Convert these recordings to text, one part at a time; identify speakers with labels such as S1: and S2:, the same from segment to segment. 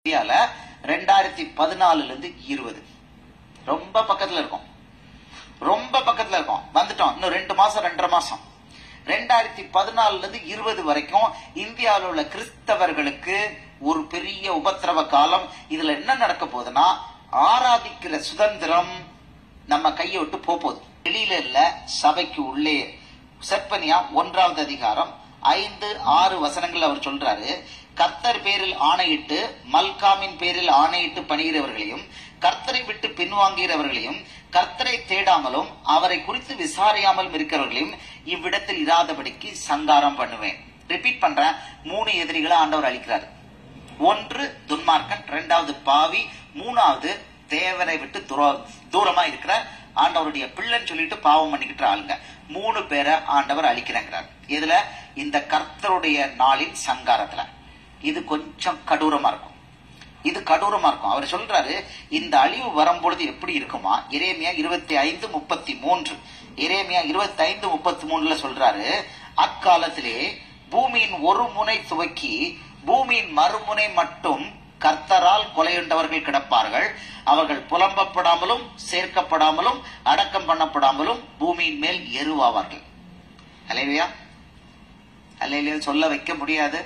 S1: இந்தியால ரெண்டாயிரத்தி பதினாலுல இருந்து இருபது ரொம்ப பக்கத்துல இருக்கும் ரொம்ப பக்கத்துல இருக்கும் வந்துட்டோம் இன்னும் ரெண்டு மாசம் ரெண்டரை மாசம் ரெண்டாயிரத்தி பதினாலுல இருந்து இருபது வரைக்கும் இந்தியாவில் உள்ள கிறிஸ்தவர்களுக்கு ஒரு பெரிய உபத்திரவ காலம் இதுல என்ன நடக்க போகுதுன்னா ஆராதிக்கிற சுதந்திரம் நம்ம கையை விட்டு போக போகுது வெளியில இல்ல சபைக்கு உள்ளே செப்பனியா ஒன்றாவது அதிகாரம் ஐந்து ஆறு வசனங்கள் அவர் சொல்றாரு கர்த்தர் பேரில் ஆணையிட்டு மல்காமின் பேரில் ஆணையிட்டு பணிகிறவர்களையும் கர்த்தரை விட்டு பின்வாங்குகிறவர்களையும் கர்த்தரை தேடாமலும் அவரை குறித்து விசாரியாமலும் இருக்கிறவர்களையும் இவ்விடத்தில் இராதபடிக்கு சங்காரம் பண்ணுவேன் ரிப்பீட் பண்றேன் மூணு எதிரிகளை ஆண்டவர் அளிக்கிறார் ஒன்று துன்மார்க்கன் இரண்டாவது பாவி மூணாவது தேவனை விட்டு தூர- தூரமா இருக்கிற ஆண்டவருடைய பிள்ளைன்னு சொல்லிட்டு பாவம் பண்ணிக்கிட்டு ஆளுங்க மூணு பேரை ஆண்டவர் அழிக்கிறேங்கிறார் இதுல இந்த கர்த்தருடைய நாளின் சங்காரத்துல இது கொஞ்சம் கடூரமா இருக்கும் இது கடூரமா இருக்கும் அவர் சொல்றாரு இந்த அழிவு வரும்பொழுது எப்படி இருக்குமா எரேமியா இருபத்தி ஐந்து முப்பத்தி மூன்று எரேமியா இருபத்தி ஐந்து முப்பத்தி மூணுல சொல்றாரு அக்காலத்திலே பூமியின் ஒரு முனை துவக்கி பூமியின் மறுமுனை மட்டும் கர்த்தரால் கொலையுண்டவர்கள் கிடப்பார்கள் அவர்கள் புலம்பப்படாமலும் சேர்க்கப்படாமலும் அடக்கம் பண்ணப்படாமலும் பூமியின் மேல் எருவாவார்கள் அலையிலையா அலையிலையா சொல்ல வைக்க முடியாது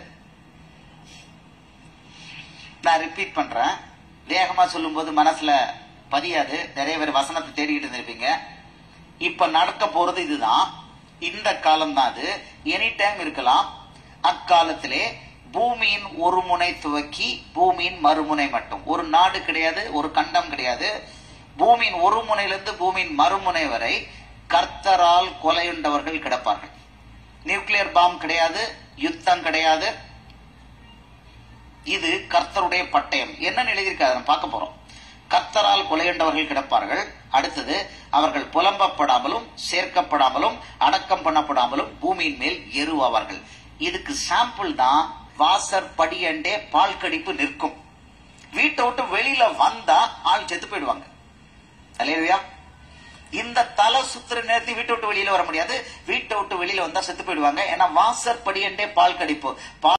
S1: நான் ரிப்பீட் பண்றேன் வேகமா சொல்லும்போது மனசுல பதியாது நிறைய பேர் வசனத்தை தேடிக்கிட்டு இருந்திருப்பீங்க இப்ப நடக்க போறது இதுதான் இந்த காலம் தான் அது எனி டைம் இருக்கலாம் அக்காலத்திலே பூமியின் ஒரு முனை துவக்கி பூமியின் மறுமுனை மட்டும் ஒரு நாடு கிடையாது ஒரு கண்டம் கிடையாது பூமியின் ஒரு முனையிலிருந்து பூமியின் மறுமுனை வரை கர்த்தரால் கொலையுண்டவர்கள் கிடப்பார்கள் நியூக்ளியர் பாம் கிடையாது யுத்தம் கிடையாது இது கர்த்தருடைய பட்டயம் என்ன எழுதியிருக்காரு நம்ம பார்க்க போறோம் கர்த்தரால் கொலையுண்டவர்கள் கிடப்பார்கள் அடுத்தது அவர்கள் புலம்பப்படாமலும் சேர்க்கப்படாமலும் அடக்கம் பண்ணப்படாமலும் பூமியின் மேல் எருவாவார்கள் இதுக்கு சாம்பிள் தான் வாசர் படியண்டே பால் கடிப்பு நிற்கும் வீட்டை விட்டு வெளியில வந்தா ஆள் செத்து போயிடுவாங்க தலையா இந்த தலை சுத்துற நேரத்தை வீட்டை விட்டு வெளியில வர முடியாது வீட்டை விட்டு வெளியில வந்தா செத்து போயிடுவாங்க ஏன்னா வாசர் படியண்டே பால் கடிப்பு பால்